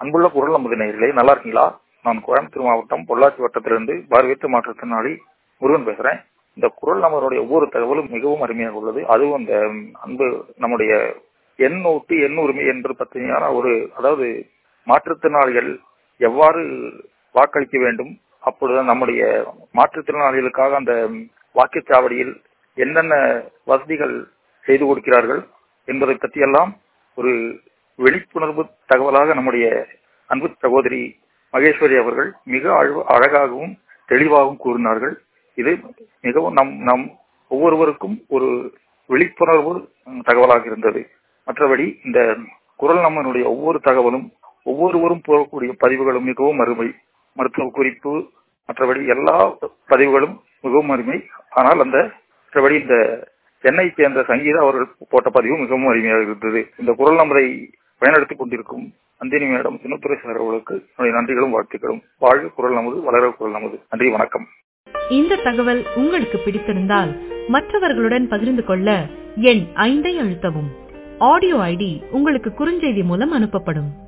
அன்புள்ள குரல் நமது நேயர்களே நல்லா இருக்கீங்களா நான் கோயம்புத்தூர் மாவட்டம் பொள்ளாச்சி வட்டத்திலிருந்து பார்வையற்ற மாற்றுத்திறனாளி முருகன் பேசுறேன் இந்த குரல் நம்மளுடைய ஒவ்வொரு தகவலும் மிகவும் அருமையாக உள்ளது அதுவும் அந்த அன்பு நம்முடைய எண் நோட்டு எண் உரிமை என்று பற்றியான ஒரு அதாவது மாற்றுத்திறனாளிகள் எவ்வாறு வாக்களிக்க வேண்டும் அப்பொழுது நம்முடைய மாற்றுத்திறனாளிகளுக்காக அந்த வாக்குச்சாவடியில் என்னென்ன வசதிகள் செய்து கொடுக்கிறார்கள் என்பதை பற்றியெல்லாம் ஒரு விழிப்புணர்வு தகவலாக நம்முடைய அன்பு சகோதரி மகேஸ்வரி அவர்கள் மிக அழகாகவும் தெளிவாகவும் கூறினார்கள் இது மிகவும் நம் நம் ஒவ்வொருவருக்கும் ஒரு விழிப்புணர்வு தகவலாக இருந்தது மற்றபடி இந்த குரல் நம்மனுடைய ஒவ்வொரு தகவலும் ஒவ்வொருவரும் போகக்கூடிய பதிவுகளும் மிகவும் அருமை மருத்துவ குறிப்பு மற்றபடி எல்லா பதிவுகளும் மிகவும் அருமை ஆனால் அந்த மற்றபடி இந்த சென்னை சேர்ந்த சங்கீதா அவர்கள் போட்ட பதிவு மிகவும் அருமையாக இருந்தது இந்த குரல் நம்பரை பயன்படுத்திக் கொண்டிருக்கும் அந்தினி மேடம் சின்னத்துறை சார் அவர்களுக்கு என்னுடைய நன்றிகளும் வாழ்த்துக்களும் வாழ்க குரல் நமது வளர குரல் நமது நன்றி வணக்கம் இந்த தகவல் உங்களுக்கு பிடித்திருந்தால் மற்றவர்களுடன் பகிர்ந்து கொள்ள எண் ஐந்தை அழுத்தவும் ஆடியோ ஐடி உங்களுக்கு குறுஞ்செய்தி மூலம் அனுப்பப்படும்